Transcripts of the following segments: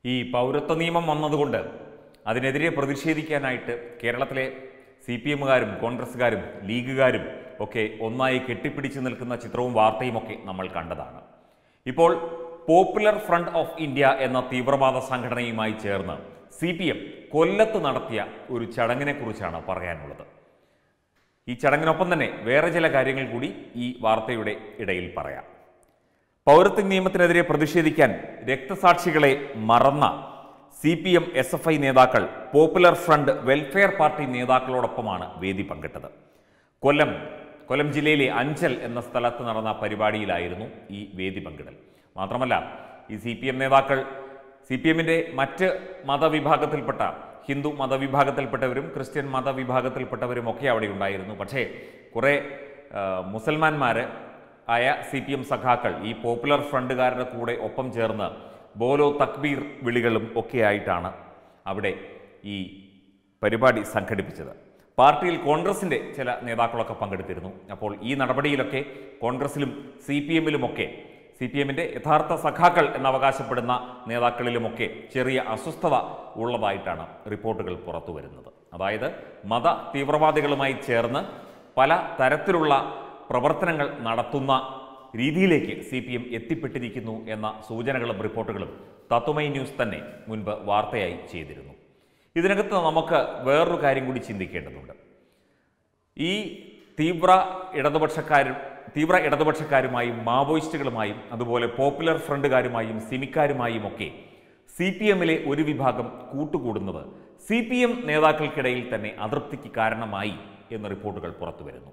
ഈ പൗരത്വ നിയമം വന്നതുകൊണ്ട് അതിനെതിരെ പ്രതിഷേധിക്കാനായിട്ട് കേരളത്തിലെ സി പി എമ്മുകാരും കോൺഗ്രസ്സുകാരും ലീഗുകാരും ഒക്കെ ഒന്നായി കെട്ടിപ്പിടിച്ചു നിൽക്കുന്ന ചിത്രവും വാർത്തയും ഒക്കെ നമ്മൾ കണ്ടതാണ് ഇപ്പോൾ പോപ്പുലർ ഫ്രണ്ട് ഓഫ് ഇന്ത്യ എന്ന തീവ്രവാദ സംഘടനയുമായി ചേർന്ന് സി പി എം കൊല്ലത്ത് നടത്തിയ ഒരു ചടങ്ങിനെക്കുറിച്ചാണ് പറയാനുള്ളത് ഈ ചടങ്ങിനൊപ്പം തന്നെ വേറെ ചില കാര്യങ്ങൾ കൂടി ഈ വാർത്തയുടെ ഇടയിൽ പറയാം പൗരത്വ നിയമത്തിനെതിരെ പ്രതിഷേധിക്കാൻ രക്തസാക്ഷികളെ മറന്ന C P M S F I നേതാക്കൾ പോപ്പുലർ ഫ്രണ്ട് വെൽഫെയർ പാർട്ടി നേതാക്കളോടൊപ്പമാണ് വേദി പങ്കിട്ടത് കൊല്ലം കൊല്ലം ജില്ലയിലെ അഞ്ചൽ എന്ന സ്ഥലത്ത് നടന്ന പരിപാടിയിലായിരുന്നു ഈ വേദി പങ്കിടൽ മാത്രമല്ല ഈ സി പി എം നേതാക്കൾ സി പി എമ്മിൻ്റെ മറ്റ് മതവിഭാഗത്തിൽപ്പെട്ട ഹിന്ദു മതവിഭാഗത്തിൽപ്പെട്ടവരും ക്രിസ്ത്യൻ മതവിഭാഗത്തിൽപ്പെട്ടവരും ഒക്കെ അവിടെ ഉണ്ടായിരുന്നു പക്ഷേ കുറേ ആ, മുസൽമാന്മാർ ആയ സി പി എം സഖാക്കൾ ഈ പോപ്പുലർ ഫ്രണ്ടുകാരുടെ കൂടെ ഒപ്പം ചേർന്ന് ബോലോ തക്ബീർ വിളികളും ഒക്കെ ആയിട്ടാണ് അവിടെ ഈ പരിപാടി സംഘടിപ്പിച്ചത് പാർട്ടിയിൽ കോൺഗ്രസിൻ്റെ ചില നേതാക്കളൊക്കെ പങ്കെടുത്തിരുന്നു അപ്പോൾ ഈ നടപടിയിലൊക്കെ കോൺഗ്രസിലും സി പി എമ്മിലുമൊക്കെ സി പി എമ്മിൻ്റെ യഥാർത്ഥ സഖാക്കൾ എന്നവകാശപ്പെടുന്ന നേതാക്കളിലുമൊക്കെ ചെറിയ അസ്വസ്ഥത ഉള്ളതായിട്ടാണ് റിപ്പോർട്ടുകൾ പുറത്തു വരുന്നത് അതായത് മത തീവ്രവാദികളുമായി ചേർന്ന് പല തരത്തിലുള്ള പ്രവർത്തനങ്ങൾ നടത്തുന്ന രീതിയിലേക്ക് സി പി എം എത്തിപ്പെട്ടിരിക്കുന്നു എന്ന സൂചനകളും റിപ്പോർട്ടുകളും തത്വമൈ ന്യൂസ് തന്നെ മുൻപ് വാർത്തയായി ചെയ്തിരുന്നു ഇതിനകത്ത് നമുക്ക് വേറൊരു കാര്യം കൂടി ചിന്തിക്കേണ്ടതുണ്ട് ഈ തീവ്ര ഇടതുപക്ഷക്കാരും തീവ്ര ഇടതുപക്ഷക്കാരുമായും മാവോയിസ്റ്റുകളുമായും അതുപോലെ പോപ്പുലർ ഫ്രണ്ടുകാരുമായും സിമിക്കാരുമായും ഒക്കെ സി പി എമ്മിലെ ഒരു വിഭാഗം കൂട്ടുകൂടുന്നത് സി പി എം നേതാക്കൾക്കിടയിൽ തന്നെ അതൃപ്തിക്ക് കാരണമായി എന്ന് റിപ്പോർട്ടുകൾ പുറത്തു വരുന്നു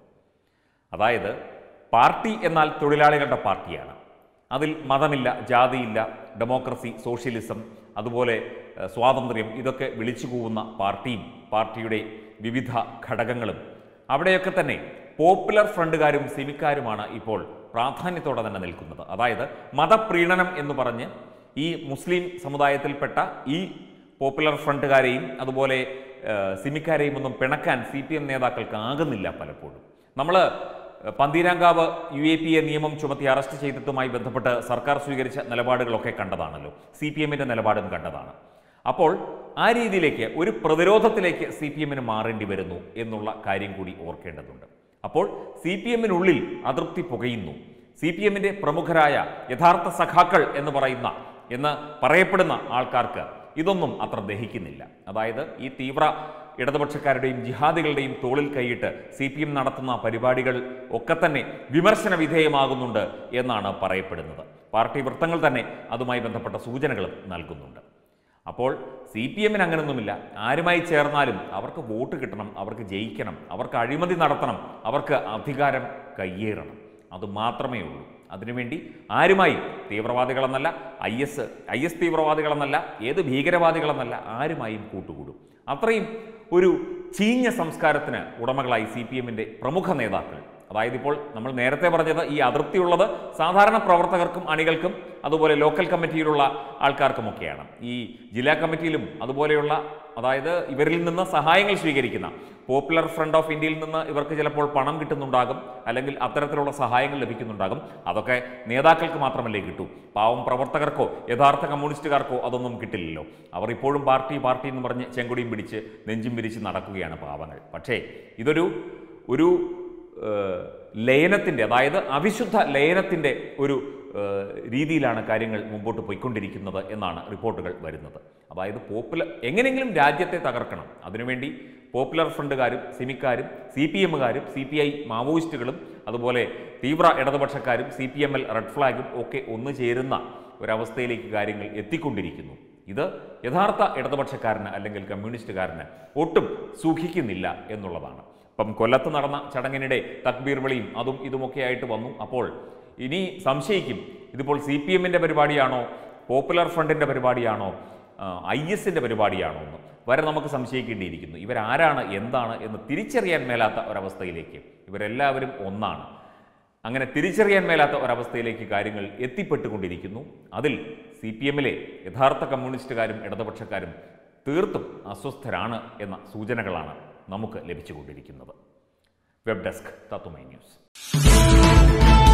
അതായത് പാർട്ടി എന്നാൽ തൊഴിലാളികളുടെ പാർട്ടിയാണ് അതിൽ മതമില്ല ജാതിയില്ല ഡെമോക്രസി സോഷ്യലിസം അതുപോലെ ഏഹ്, സ്വാതന്ത്ര്യം ഇതൊക്കെ വിളിച്ചു കൂവുന്ന പാർട്ടിയും പാർട്ടിയുടെ വിവിധ ഘടകങ്ങളും അവിടെയൊക്കെ തന്നെ പോപ്പുലർ ഫ്രണ്ടുകാരും സിമിക്കാരുമാണ് ഇപ്പോൾ പ്രാധാന്യത്തോടെ തന്നെ നിൽക്കുന്നത് അതായത് മതപ്രീണനം എന്ന് പറഞ്ഞ് ഈ മുസ്ലിം സമുദായത്തിൽപ്പെട്ട ഈ പോപ്പുലർ ഫ്രണ്ടുകാരെയും അതുപോലെ ഏഹ്, സിമിക്കാരെയും ഒന്നും പിണക്കാൻ സി പി എം നേതാക്കൾക്ക് ആകുന്നില്ല പലപ്പോഴും നമ്മൾ Pantheerankavu U A P A നിയമം ചുമത്തി അറസ്റ്റ് ചെയ്തതുമായി ബന്ധപ്പെട്ട് സർക്കാർ സ്വീകരിച്ച നിലപാടുകളൊക്കെ കണ്ടതാണല്ലോ സി പി എമ്മിൻ്റെ നിലപാടും കണ്ടതാണ് അപ്പോൾ ആ രീതിയിലേക്ക് ഒരു പ്രതിരോധത്തിലേക്ക് സി പി എമ്മിന് മാറേണ്ടി വരുന്നു എന്നുള്ള കാര്യം കൂടി ഓർക്കേണ്ടതുണ്ട് അപ്പോൾ സി പി എമ്മിനുള്ളിൽ അതൃപ്തി പുകയുന്നു സി പി എമ്മിൻ്റെ പ്രമുഖരായ യഥാർത്ഥ സഖാക്കൾ എന്ന് പറയുന്ന എന്ന് പറയപ്പെടുന്ന ആൾക്കാർക്ക് ഇതൊന്നും അത്ര ദഹിക്കുന്നില്ല അതായത് ഈ തീവ്ര ഇടതുപക്ഷക്കാരുടെയും ജിഹാദികളുടെയും തോളിൽ കൈയിട്ട് സി പി എം നടത്തുന്ന പരിപാടികൾ ഒക്കെ തന്നെ വിമർശന വിധേയമാകുന്നുണ്ട് എന്നാണ് പറയപ്പെടുന്നത് പാർട്ടി വൃത്തങ്ങൾ തന്നെ അതുമായി ബന്ധപ്പെട്ട സൂചനകളും നൽകുന്നുണ്ട് അപ്പോൾ സി പി എമ്മിന് അങ്ങനൊന്നുമില്ല ആരുമായി ചേർന്നാലും അവർക്ക് വോട്ട് കിട്ടണം അവർക്ക് ജയിക്കണം അവർക്ക് അഴിമതി നടത്തണം അവർക്ക് അധികാരം കയ്യേറണം അത് മാത്രമേ ഉള്ളൂ അതിനുവേണ്ടി ആരുമായി തീവ്രവാദികളെന്നല്ല ഐ എസ് ഐ എസ് തീവ്രവാദികളെന്നല്ല ഏത് ഭീകരവാദികളെന്നല്ല ആരുമായും കൂട്ടുകൂടും അത്രയും ഒരു ചീഞ്ഞ സംസ്കാരത്തിന് ഉടമകളായി സി പി എമ്മിൻ്റെ പ്രമുഖ നേതാക്കൾ അതായത് ഇപ്പോൾ നമ്മൾ നേരത്തെ പറഞ്ഞത് ഈ അതൃപ്തിയുള്ളത് സാധാരണ പ്രവർത്തകർക്കും അണികൾക്കും അതുപോലെ ലോക്കൽ കമ്മിറ്റിയിലുള്ള ആൾക്കാർക്കുമൊക്കെയാണ് ഈ ജില്ലാ കമ്മിറ്റിയിലും അതുപോലെയുള്ള അതായത് ഇവരിൽ നിന്ന് സഹായങ്ങൾ സ്വീകരിക്കുന്ന പോപ്പുലർ ഫ്രണ്ട് ഓഫ് ഇന്ത്യയിൽ നിന്ന് ഇവർക്ക് ചിലപ്പോൾ പണം കിട്ടുന്നുണ്ടാകും അല്ലെങ്കിൽ അത്തരത്തിലുള്ള സഹായങ്ങൾ ലഭിക്കുന്നുണ്ടാകും അതൊക്കെ നേതാക്കൾക്ക് മാത്രമല്ലേ കിട്ടൂ പാവം പ്രവർത്തകർക്കോ യഥാർത്ഥ കമ്മ്യൂണിസ്റ്റുകാർക്കോ അതൊന്നും കിട്ടില്ലല്ലോ അവർ ഇപ്പോഴും പാർട്ടി പാർട്ടി എന്ന് പറഞ്ഞ് ചെങ്കൊടിയും പിടിച്ച് നെഞ്ചും പിരിച്ച് നടക്കുകയാണ് പാവങ്ങൾ പക്ഷേ ഇതൊരു ഒരു ഏഹ്, ലയനത്തിൻ്റെ അതായത് അവിശുദ്ധ ലയനത്തിൻ്റെ ഒരു ഏഹ്, രീതിയിലാണ് കാര്യങ്ങൾ മുമ്പോട്ട് പോയിക്കൊണ്ടിരിക്കുന്നത് എന്നാണ് റിപ്പോർട്ടുകൾ വരുന്നത് അതായത് പോപ്പുലർ എങ്ങനെയെങ്കിലും രാജ്യത്തെ തകർക്കണം അതിനുവേണ്ടി പോപ്പുലർ ഫ്രണ്ടുകാരും സിമിക്കാരും സി പി എമ്മുകാരും സി പി ഐ മാവോയിസ്റ്റുകളും അതുപോലെ തീവ്ര ഇടതുപക്ഷക്കാരും C P M L red ഫ്ലാഗും ഒക്കെ ഒന്നു ചേരുന്ന ഒരവസ്ഥയിലേക്ക് കാര്യങ്ങൾ എത്തിക്കൊണ്ടിരിക്കുന്നു ഇത് യഥാർത്ഥ ഇടതുപക്ഷക്കാരന് അല്ലെങ്കിൽ കമ്മ്യൂണിസ്റ്റുകാരന് ഒട്ടും സൂഹിക്കുന്നില്ല എന്നുള്ളതാണ് ഇപ്പം കൊല്ലത്ത് നടന്ന ചടങ്ങിനിടെ തക്ബീർ വിളിയും അതും ഇതുമൊക്കെ ആയിട്ട് വന്നു അപ്പോൾ ഇനി സംശയിക്കും ഇതിപ്പോൾ സി പി എമ്മിൻ്റെ പരിപാടിയാണോ പോപ്പുലർ ഫ്രണ്ടിൻ്റെ പരിപാടിയാണോ ഐ എസിൻ്റെ പരിപാടിയാണോ എന്ന് വരെ നമുക്ക് സംശയിക്കേണ്ടിയിരിക്കുന്നു ഇവരാരാണ് എന്താണ് എന്ന് തിരിച്ചറിയാൻ മേലാത്ത ഒരവസ്ഥയിലേക്ക് ഇവരെല്ലാവരും ഒന്നാണ് അങ്ങനെ തിരിച്ചറിയാൻ മേലാത്ത ഒരവസ്ഥയിലേക്ക് കാര്യങ്ങൾ എത്തിപ്പെട്ടുകൊണ്ടിരിക്കുന്നു അതിൽ സി പി എമ്മിലെ യഥാർത്ഥ കമ്മ്യൂണിസ്റ്റുകാരും ഇടതുപക്ഷക്കാരും തീർത്തും അസ്വസ്ഥരാണ് എന്ന സൂചനകളാണ് നമുക്ക് ലഭിച്ചുകൊണ്ടിരിക്കുന്നത് വെബ് ഡെസ്ക് തത്തുമൈ ന്യൂസ്